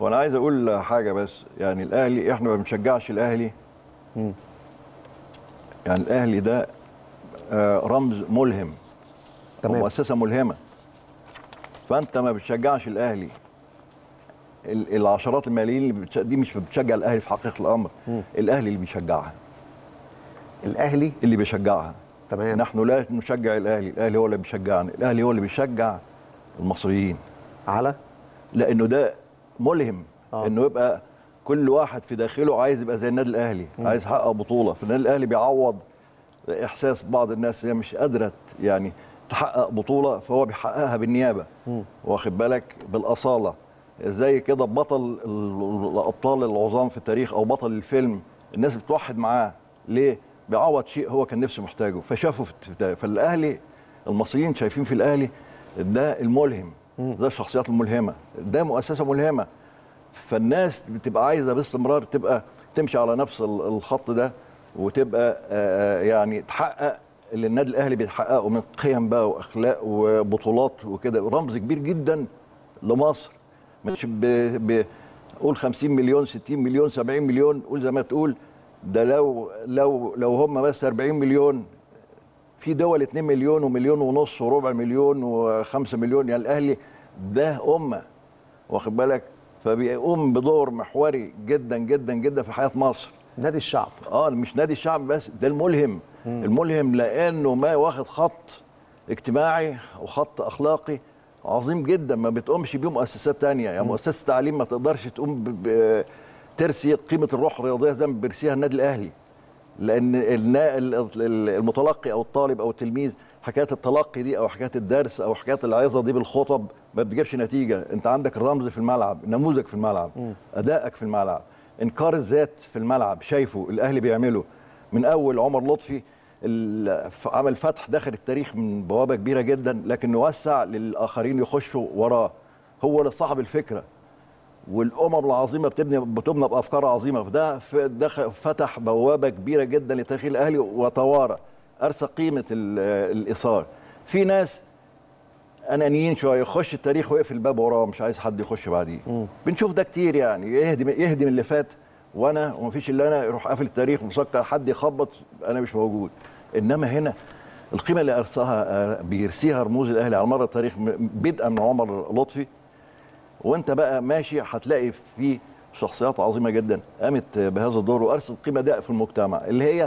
وانا عايز اقول حاجه بس يعني الاهلي احنا ما بنشجعش الاهلي يعني الاهلي ده آه، رمز ملهم تمام. مؤسسه ملهمه فانت ما بتشجعش الاهلي ال- العشرات الملايين اللي بتش... دي مش بتشجع الاهلي في حقيقه الامر الاهلي اللي بيشجعها الاهلي اللي بيشجعها تمام نحن لا نشجع الاهلي الاهلي هو اللي بيشجعنا الاهلي هو اللي بيشجع المصريين على لانه ده ملهم آه. آه. انه يبقى كل واحد في داخله عايز يبقى زي النادي الاهلي م. عايز يحقق بطوله فالنادي الاهلي بيعوض احساس بعض الناس هي مش قادره يعني تحقق بطوله فهو بيحققها بالنيابه م. واخد بالك بالاصاله زي كده بطل ال- الابطال العظام في التاريخ او بطل الفيلم الناس بتوحد معاه ليه بيعوض شيء هو كان نفسه محتاجه فشافه في الت- فالاهلي المصريين شايفين في الاهلي ده الملهم ده الشخصيات الملهمه ده مؤسسه ملهمه فالناس بتبقى عايزه باستمرار تبقى تمشي على نفس ال- الخط ده وتبقى آه، يعني تحقق اللي النادي الاهلي بيحققه من قيم بقى واخلاق وبطولات وكده رمز كبير جدا لمصر مش ب... ب... قول 50 مليون 60 مليون 70 مليون قول زي ما تقول ده لو لو لو هم بس 40 مليون في دول 2 مليون ومليون ونص وربع مليون و5 مليون يعني الاهلي ده امه واخد بالك فبيقوم بدور محوري جدا جدا جدا في حياه مصر نادي الشعب اه مش نادي الشعب بس ده الملهم الملهم لانه ما واخد خط اجتماعي وخط اخلاقي عظيم جدا ما بتقومش بيه مؤسسات تانية يعني مؤسسه التعليم ما تقدرش تقوم ب- ب- ترسي قيمه الروح الرياضيه زي ما بيرسيها النادي الاهلي لان النا- ال- ال- المتلقي او الطالب او التلميذ حكايه التلقي دي او حكايه الدرس او حكايه العظه دي بالخطب ما بتجيبش نتيجه انت عندك الرمز في الملعب نموذج في الملعب ادائك في الملعب انكار الذات في الملعب شايفه الاهلي بيعمله من اول عمر لطفي ال- ف- عمل فتح داخل التاريخ من بوابه كبيره جدا لكن نوسع للاخرين يخشوا وراه هو اللي صاحب الفكره والامم العظيمه بتبني بتبنى بافكار عظيمه فده ف- دخل فتح بوابه كبيره جدا لتاريخ الاهلي وتوارى ارسى قيمه ال- الاثار في ناس انانيين شويه يخش التاريخ ويقفل الباب وراه مش عايز حد يخش بعديه بنشوف ده كتير يعني يهدم يهدم اللي فات وانا ومفيش الا انا يروح قافل التاريخ ومسكر حد يخبط انا مش موجود انما هنا القيمه اللي ارساها بيرسيها رموز الاهلي على مر التاريخ م- بدءا من عمر لطفي وانت بقى ماشي هتلاقي في شخصيات عظيمه جدا قامت بهذا الدور وارست قيمه ده في المجتمع اللي هي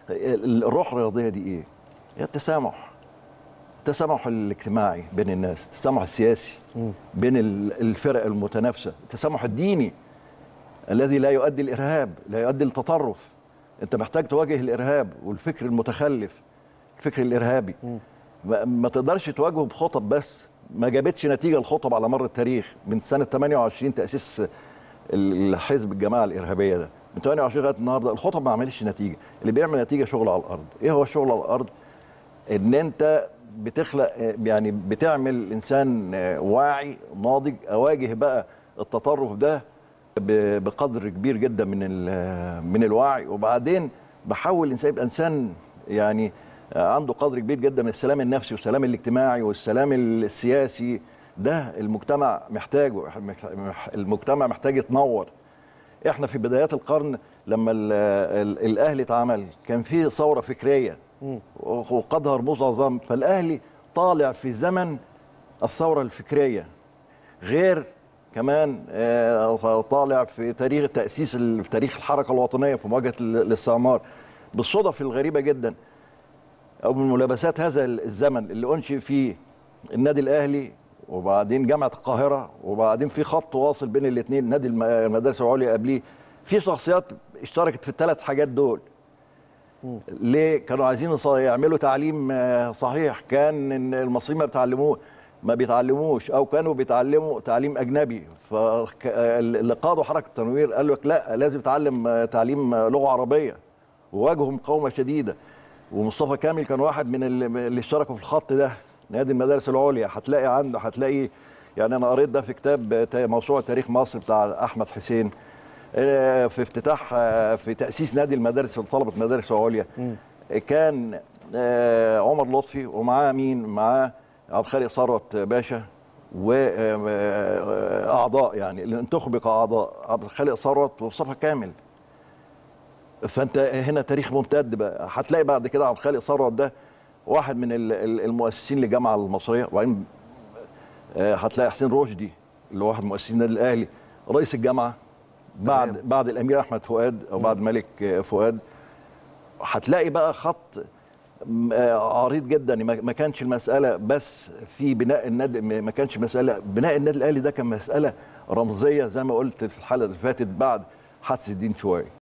الروح الرياضيه دي ايه؟ هي التسامح التسامح الاجتماعي بين الناس التسامح السياسي بين ال- الفرق المتنافسه التسامح الديني الذي لا يؤدي الارهاب لا يؤدي التطرف انت محتاج تواجه الارهاب والفكر المتخلف الفكر الارهابي ما, ما تقدرش تواجهه بخطب بس ما جابتش نتيجه الخطب على مر التاريخ من سنه 28 تاسيس الحزب الجماعه الارهابيه ده من 28 لغايه النهارده الخطب ما عملتش نتيجه اللي بيعمل نتيجه شغل على الارض ايه هو الشغل على الارض ان انت بتخلق يعني بتعمل انسان واعي ناضج اواجه بقى التطرف ده ب- بقدر كبير جدا من ال- من الوعي وبعدين بحول الانسان يبقى انسان يعني عنده قدر كبير جدا من السلام النفسي والسلام الاجتماعي والسلام السياسي ده المجتمع محتاجه المجتمع محتاج يتنور احنا في بدايات القرن لما ال ال الاهلي اتعمل كان في ثوره فكريه وقادها رموز عظام فالاهلي طالع في زمن الثوره الفكريه غير كمان آه، طالع في تاريخ تاسيس ال- في تاريخ الحركه الوطنيه في مواجهه ال- الاستعمار بالصدف الغريبه جدا او من ملابسات هذا الزمن اللي انشئ فيه النادي الاهلي وبعدين جامعه القاهره وبعدين في خط واصل بين الاثنين نادي الم- المدارس العليا قبليه في شخصيات اشتركت في الثلاث حاجات دول ليه كانوا عايزين يص- يعملوا تعليم آه، صحيح كان إن المصريين ما بيتعلموه ما بيتعلموش او كانوا بيتعلموا تعليم اجنبي فاللي قادوا حركه التنوير قال لك لا لازم يتعلم آه، تعليم آه، لغه عربيه وواجهوا مقاومه شديده ومصطفى كامل كان واحد من اللي اللي اشتركوا في الخط ده نادي المدارس العليا هتلاقي عنده هتلاقي يعني انا قريت ده في كتاب تا- موسوعه تاريخ مصر بتاع احمد حسين آه، في افتتاح آه، في تاسيس نادي المدارس طلبه المدارس العليا كان آه، عمر لطفي ومعاه مين معاه عبد الخالق ثروت باشا واعضاء يعني اللي انتخبوا كاعضاء عبد الخالق ثروت ومصطفى كامل فانت هنا تاريخ ممتد بقى هتلاقي بعد كده عبد الخالق ثروت ده واحد من ال- ال- المؤسسين للجامعه المصريه وبعدين آه، هتلاقي حسين رشدي اللي هو واحد من مؤسسين النادي الاهلي رئيس الجامعه بعد تمام. بعد الامير احمد فؤاد او بعد ملك آه، فؤاد هتلاقي بقى خط م- آه، عريض جدا ما ما كانش المساله بس في بناء النادي ما كانش مساله بناء النادي الاهلي ده كان مساله رمزيه زي ما قلت في الحلقه اللي فاتت بعد حدث الدين شويه